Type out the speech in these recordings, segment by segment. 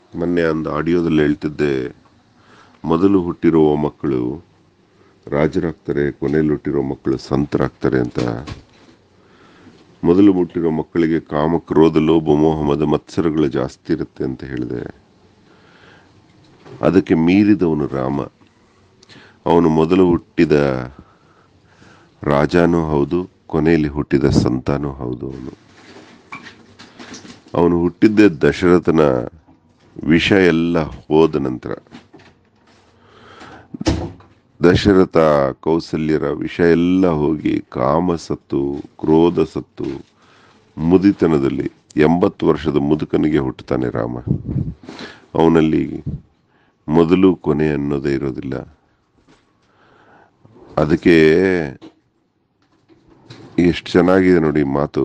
ಮೊನ್ನೆ ಒಂದು ಆಡಿಯೋದಲ್ಲಿ ಹೇಳ್ತಿದ್ದೆ ಮೊದಲು ಹುಟ್ಟಿರುವ ಮಕ್ಕಳು ರಾಜರಾಗ್ತಾರೆ ಕೊನೆಯಲ್ಲಿ ಹುಟ್ಟಿರೋ ಮಕ್ಕಳು ಸಂತರಾಗ್ತಾರೆ ಅಂತ ಮೊದಲು ಹುಟ್ಟಿರೋ ಮಕ್ಕಳಿಗೆ ಕಾಮ ಕ್ರೋಧ ಲೋಭ ಮೋಹ ಮದ ಮತ್ಸರಗಳು ಜಾಸ್ತಿ ಇರುತ್ತೆ ಅಂತ ಹೇಳಿದೆ ಅದಕ್ಕೆ ಮೀರಿದವನು ರಾಮ ಅವನು ಮೊದಲು ಹುಟ್ಟಿದ ರಾಜನೂ ಹೌದು ಕೊನೆಯಲ್ಲಿ ಹುಟ್ಟಿದ ಸಂತಾನೂ ಹೌದು ಅವನು ಅವನು ಹುಟ್ಟಿದ್ದೇ ದಶರಥನ ವಿಷ ಎಲ್ಲ ಹೋದ ನಂತರ ದಶರಥ ಕೌಸಲ್ಯರ ವಿಷ ಎಲ್ಲ ಹೋಗಿ ಕಾಮ ಸತ್ತು ಕ್ರೋಧ ಸತ್ತು ಮುದಿತನದಲ್ಲಿ ಎಂಬತ್ತು ವರ್ಷದ ಮುದುಕನಿಗೆ ಹುಟ್ಟುತ್ತಾನೆ ರಾಮ ಅವನಲ್ಲಿ ಮೊದಲು ಕೊನೆ ಅನ್ನೋದೇ ಇರೋದಿಲ್ಲ ಅದಕ್ಕೆ ಎಷ್ಟು ಚೆನ್ನಾಗಿದೆ ನೋಡಿ ಮಾತು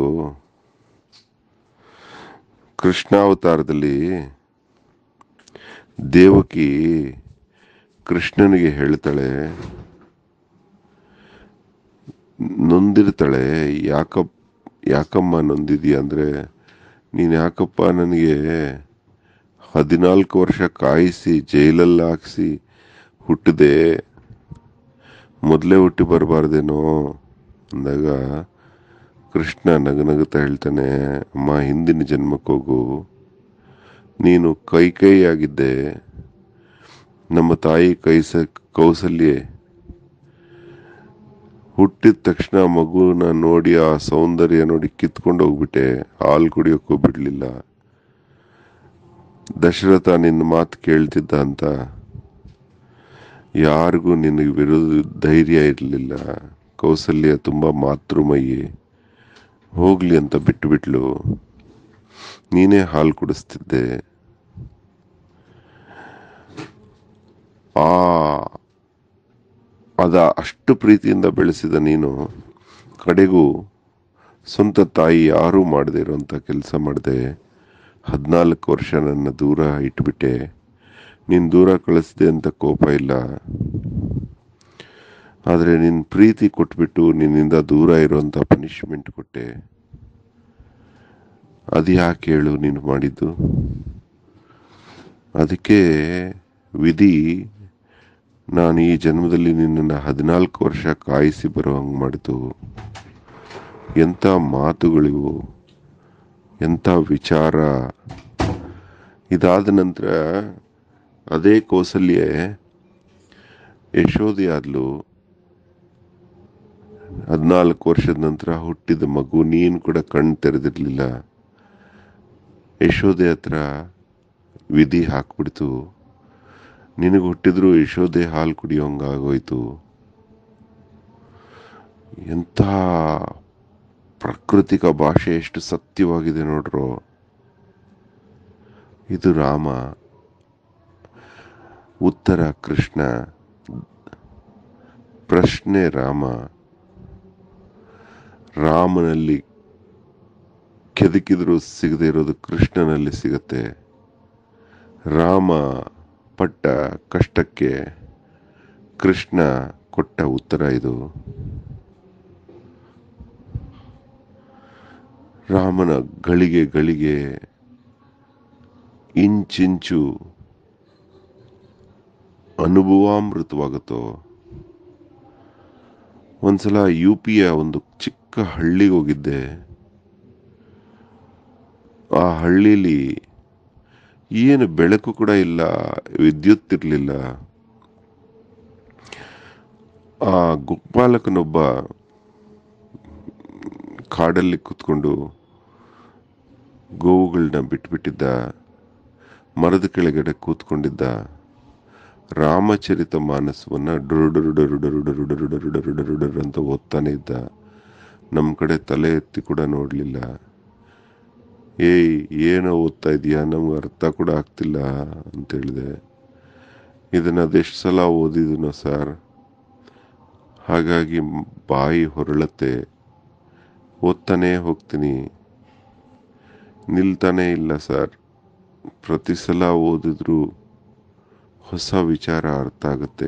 ಕೃಷ್ಣಾವತಾರದಲ್ಲಿ ದೇವಕಿ ಕೃಷ್ಣನಿಗೆ ಹೇಳ್ತಾಳೆ ನೊಂದಿರ್ತಾಳೆ ಯಾಕ ಯಾಕಮ್ಮ ನೊಂದಿದೀಯ ಅಂದರೆ ನೀನು ಯಾಕಪ್ಪ ನನಗೆ ಹದಿನಾಲ್ಕು ವರ್ಷ ಕಾಯಿಸಿ ಜೈಲಲ್ಲಿ ಹಾಕಿಸಿ ಹುಟ್ಟಿದೆ ಮೊದಲೇ ಹುಟ್ಟಿ ಬರಬಾರ್ದೇನೋ ಅಂದಾಗ ಕೃಷ್ಣ ನಗನಗುತ್ತಾ ಹೇಳ್ತಾನೆ ಅಮ್ಮ ಹಿಂದಿನ ಜನ್ಮಕ್ಕೆ ಹೋಗು ನೀನು ಕೈ ಕೈ ಆಗಿದ್ದೆ ನಮ್ಮ ತಾಯಿ ಕೈಸ ಕೌಸಲ್ಯೆ ಹುಟ್ಟಿದ ತಕ್ಷಣ ಮಗುನ ನೋಡಿ ಆ ಸೌಂದರ್ಯ ನೋಡಿ ಕಿತ್ಕೊಂಡು ಹೋಗ್ಬಿಟ್ಟೆ ಹಾಲು ಕುಡಿಯೋಕ್ಕೂ ಬಿಡಲಿಲ್ಲ ದಶರಥ ನಿನ್ನ ಮಾತು ಕೇಳ್ತಿದ್ದ ಅಂತ ಯಾರಿಗೂ ನಿನಗೆ ವಿರೋಧ ಧೈರ್ಯ ಇರಲಿಲ್ಲ ಕೌಸಲ್ಯ ತುಂಬ ಮಾತೃಮಯಿ ಹೋಗ್ಲಿ ಅಂತ ಬಿಟ್ಟು ಬಿಟ್ಲು ನೀನೇ ಹಾಲು ಕುಡಿಸ್ತಿದ್ದೆ ಆ ಅದ ಅಷ್ಟು ಪ್ರೀತಿಯಿಂದ ಬೆಳೆಸಿದ ನೀನು ಕಡೆಗೂ ಸ್ವಂತ ತಾಯಿ ಯಾರೂ ಮಾಡದೇ ಇರೋಂಥ ಕೆಲಸ ಮಾಡಿದೆ ಹದಿನಾಲ್ಕು ವರ್ಷ ನನ್ನ ದೂರ ಇಟ್ಬಿಟ್ಟೆ ನೀನು ದೂರ ಕಳಿಸ್ದೆ ಅಂತ ಕೋಪ ಇಲ್ಲ ಆದರೆ ನಿನ್ನ ಪ್ರೀತಿ ಕೊಟ್ಬಿಟ್ಟು ನಿನ್ನಿಂದ ದೂರ ಇರೋಂಥ ಪನಿಷ್ಮೆಂಟ್ ಕೊಟ್ಟೆ ಅದು ಯಾಕೆ ಹೇಳು ನೀನು ಮಾಡಿದ್ದು ಅದಕ್ಕೆ ವಿಧಿ ನಾನು ಈ ಜನ್ಮದಲ್ಲಿ ನಿನ್ನನ್ನು ಹದಿನಾಲ್ಕು ವರ್ಷ ಕಾಯಿಸಿ ಬರೋ ಹಂಗೆ ಮಾಡಿತು ಎಂಥ ಮಾತುಗಳಿವು ಎಂಥ ವಿಚಾರ ಇದಾದ ನಂತರ ಅದೇ ಕೌಸಲ್ಯೆ ಯಶೋಧಿ ಆದ್ಲು ಹದಿನಾಲ್ಕು ವರ್ಷದ ನಂತರ ಹುಟ್ಟಿದ ಮಗು ನೀನು ಕೂಡ ಕಣ್ಣು ತೆರೆದಿರ್ಲಿಲ್ಲ ಯಶೋದೆ ಹತ್ರ ವಿಧಿ ಹಾಕ್ಬಿಡ್ತು ನಿನಗೆ ಹುಟ್ಟಿದ್ರು ಯಶೋದೆ ಹಾಲು ಕುಡಿಯೋಂಗಾಗೋಯ್ತು ಎಂಥ ಪ್ರಾಕೃತಿಕ ಭಾಷೆ ಎಷ್ಟು ಸತ್ಯವಾಗಿದೆ ನೋಡ್ರೋ ಇದು ರಾಮ ಉತ್ತರ ಕೃಷ್ಣ ಪ್ರಶ್ನೆ ರಾಮ ರಾಮನಲ್ಲಿ ಕೆದಕಿದ್ರು ಸಿಗದೆ ಇರೋದು ಕೃಷ್ಣನಲ್ಲಿ ಸಿಗತ್ತೆ ರಾಮ ಪಟ್ಟ ಕಷ್ಟಕ್ಕೆ ಕೃಷ್ಣ ಕೊಟ್ಟ ಉತ್ತರ ಇದು ರಾಮನ ಗಳಿಗೆ ಗಳಿಗೆ ಇಂಚಿಂಚು ಅನುಭವಾಮೃತವಾಗುತ್ತೋ ಒಂದ್ಸಲ ಯು ಪಿಯ ಒಂದು ಚಿಕ್ಕ ಹಳ್ಳಿಗೆ ಹೋಗಿದ್ದೆ ಆ ಹಳ್ಳಿಲಿ ಏನು ಬೆಳಕು ಕೂಡ ಇಲ್ಲ ವಿದ್ಯುತ್ ಇರಲಿಲ್ಲ ಆ ಗೋಪಾಲಕನೊಬ್ಬ ಕಾಡಲ್ಲಿ ಕೂತ್ಕೊಂಡು ಗೋವುಗಳನ್ನ ಬಿಟ್ಬಿಟ್ಟಿದ್ದ ಮರದ ಕೆಳಗಡೆ ಕೂತ್ಕೊಂಡಿದ್ದ ರಾಮಚರಿತ ಮಾನಸವನ್ನ ಡುರು ಡುರು ಡುರು ಡುರು ಡುರು ಡುರು ಡುರು ಡುರು ಡುರು ಡುರು ಅಂತ ಓದ್ತಾನೆ ಇದ್ದ ನಮ್ಮ ಕಡೆ ತಲೆ ಎತ್ತಿ ಕೂಡ ನೋಡಲಿಲ್ಲ ಏಯ್ ಏನೋ ಓದ್ತಾ ಇದೀಯಾ ನಮ್ಗೆ ಅರ್ಥ ಕೂಡ ಆಗ್ತಿಲ್ಲ ಅಂತ ಹೇಳಿದೆ ಇದನ್ನ ಅದೆಷ್ಟು ಸಲ ಓದಿದನೋ ಸರ್ ಹಾಗಾಗಿ ಬಾಯಿ ಹೊರಳತ್ತೆ ಓದ್ತಾನೇ ಹೋಗ್ತೀನಿ ನಿಲ್ತಾನೇ ಇಲ್ಲ ಸರ್ ಪ್ರತಿ ಸಲ ಓದಿದ್ರು ಹೊಸ ವಿಚಾರ ಅರ್ಥ ಆಗುತ್ತೆ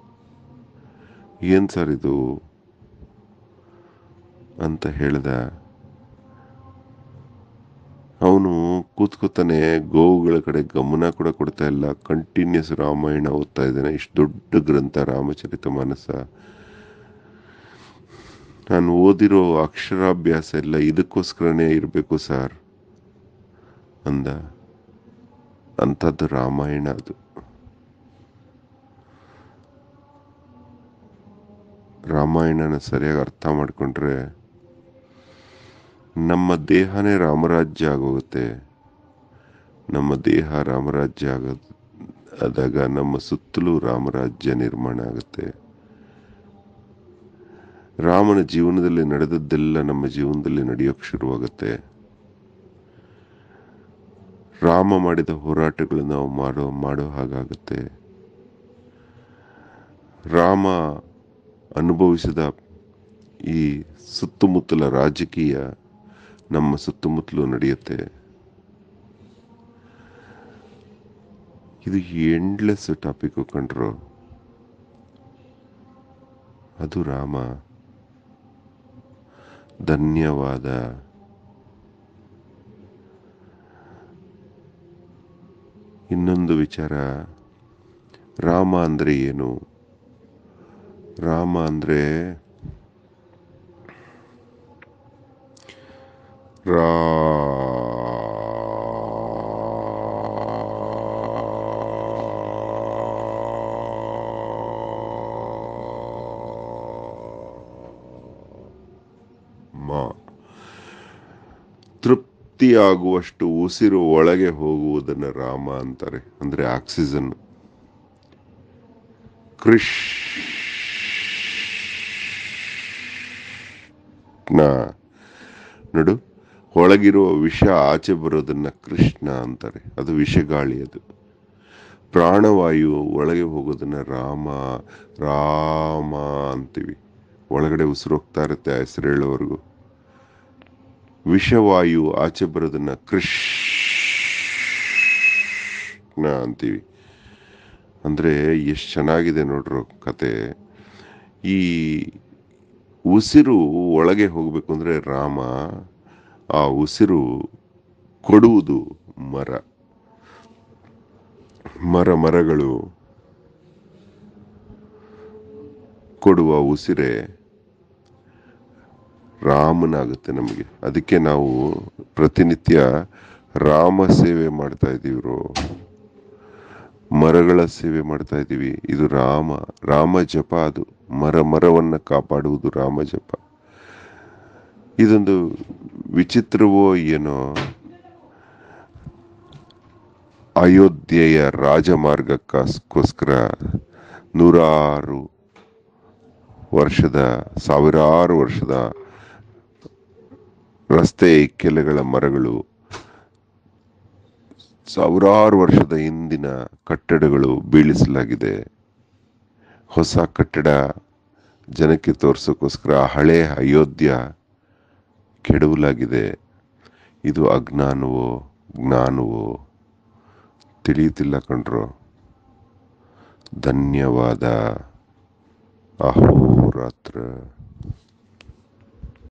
ಏನು ಸರ್ ಇದು ಅಂತ ಹೇಳ್ದ ಅವನು ಕೂತ್ಕೋತಾನೆ ಗೋವುಗಳ ಕಡೆ ಗಮನ ಕೂಡ ಕೊಡ್ತಾ ಇಲ್ಲ ಕಂಟಿನ್ಯೂಸ್ ರಾಮಾಯಣ ಓದ್ತಾ ಇದ್ದಾನೆ ಇಷ್ಟು ದೊಡ್ಡ ಗ್ರಂಥ ರಾಮಚರಿತ ಮಾನಸ ನಾನು ಓದಿರೋ ಅಕ್ಷರಾಭ್ಯಾಸ ಎಲ್ಲ ಇದಕ್ಕೋಸ್ಕರನೇ ಇರಬೇಕು ಸರ್ ಅಂದ ಅಂಥದ್ದು ರಾಮಾಯಣ ಅದು ರಾಮಾಯಣನ ಸರಿಯಾಗಿ ಅರ್ಥ ಮಾಡಿಕೊಂಡ್ರೆ ನಮ್ಮ ದೇಹನೇ ರಾಮರಾಜ್ಯ ಆಗೋಗುತ್ತೆ ನಮ್ಮ ದೇಹ ರಾಮರಾಜ್ಯ ಆಗ ಆದಾಗ ನಮ್ಮ ಸುತ್ತಲೂ ರಾಮರಾಜ್ಯ ನಿರ್ಮಾಣ ಆಗುತ್ತೆ ರಾಮನ ಜೀವನದಲ್ಲಿ ನಡೆದದ್ದೆಲ್ಲ ನಮ್ಮ ಜೀವನದಲ್ಲಿ ನಡೆಯೋಕ್ಕೆ ಶುರುವಾಗುತ್ತೆ ರಾಮ ಮಾಡಿದ ಹೋರಾಟಗಳು ನಾವು ಮಾಡೋ ಮಾಡೋ ಹಾಗಾಗುತ್ತೆ ರಾಮ ಅನುಭವಿಸಿದ ಈ ಸುತ್ತಮುತ್ತಲ ರಾಜಕೀಯ ನಮ್ಮ ಸುತ್ತಮುತ್ತಲು ನಡೆಯುತ್ತೆ ಇದು ಎಂಡ್ಲೆಸ್ ಟಾಪಿಕ್ ಕಂಡ್ರು ಅದು ರಾಮ ಧನ್ಯವಾದ ಇನ್ನೊಂದು ವಿಚಾರ ರಾಮ ಅಂದ್ರೆ ಏನು ರಾಮ ಅಂದ್ರೆ ರಾ ಮ ತೃಪ್ತಿಯಾಗುವಷ್ಟು ಉಸಿರು ಒಳಗೆ ಹೋಗುವುದನ್ನು ರಾಮ ಅಂತಾರೆ ಅಂದ್ರೆ ಆಕ್ಸಿಜನ್ ಕೃಷ್ಣ ನೋಡು ಒಳಗಿರುವ ವಿಷ ಆಚೆ ಬರೋದನ್ನ ಕೃಷ್ಣ ಅಂತಾರೆ ಅದು ವಿಷಗಾಳಿ ಅದು ಪ್ರಾಣವಾಯು ಒಳಗೆ ಹೋಗೋದನ್ನ ರಾಮ ರಾಮ ಅಂತೀವಿ ಒಳಗಡೆ ಉಸಿರು ಹೋಗ್ತಾ ಇರುತ್ತೆ ಆ ಹೆಸರು ಹೇಳೋವರೆಗೂ ವಿಷವಾಯು ಆಚೆ ಬರೋದನ್ನ ಕೃಷ್ಣ ಅಂತೀವಿ ಅಂದ್ರೆ ಎಷ್ಟು ಚೆನ್ನಾಗಿದೆ ನೋಡ್ರು ಕತೆ ಈ ಉಸಿರು ಒಳಗೆ ಹೋಗ್ಬೇಕು ಅಂದ್ರೆ ರಾಮ ಆ ಉಸಿರು ಕೊಡುವುದು ಮರ ಮರ ಮರಗಳು ಕೊಡುವ ಉಸಿರೇ ರಾಮನಾಗುತ್ತೆ ನಮಗೆ ಅದಕ್ಕೆ ನಾವು ಪ್ರತಿನಿತ್ಯ ರಾಮ ಸೇವೆ ಮಾಡ್ತಾ ಇದ್ದೀವ್ರು ಮರಗಳ ಸೇವೆ ಮಾಡ್ತಾ ಇದ್ದೀವಿ ಇದು ರಾಮ ರಾಮ ಜಪ ಅದು ಮರ ಮರವನ್ನ ಕಾಪಾಡುವುದು ರಾಮ ಜಪ ಇದೊಂದು ವಿಚಿತ್ರವೋ ಏನೋ ಅಯೋಧ್ಯೆಯ ರಾಜಮಾರ್ಗಕ್ಕೋಸ್ಕರ ನೂರಾರು ವರ್ಷದ ಸಾವಿರಾರು ವರ್ಷದ ರಸ್ತೆ ಇಕ್ಕೆಲೆಗಳ ಮರಗಳು ಸಾವಿರಾರು ವರ್ಷದ ಹಿಂದಿನ ಕಟ್ಟಡಗಳು ಬೀಳಿಸಲಾಗಿದೆ ಹೊಸ ಕಟ್ಟಡ ಜನಕ್ಕೆ ತೋರ್ಸೋಕ್ಕೋಸ್ಕರ ಹಳೆ ಅಯೋಧ್ಯ ಕೆಡವಲಾಗಿದೆ ಇದು ಅಜ್ಞಾನವೋ ಜ್ಞಾನವೋ ತಿಳಿಯುತ್ತಿಲ್ಲ ಕಣ್ರು ಧನ್ಯವಾದ ಅಹೋರಾತ್ರ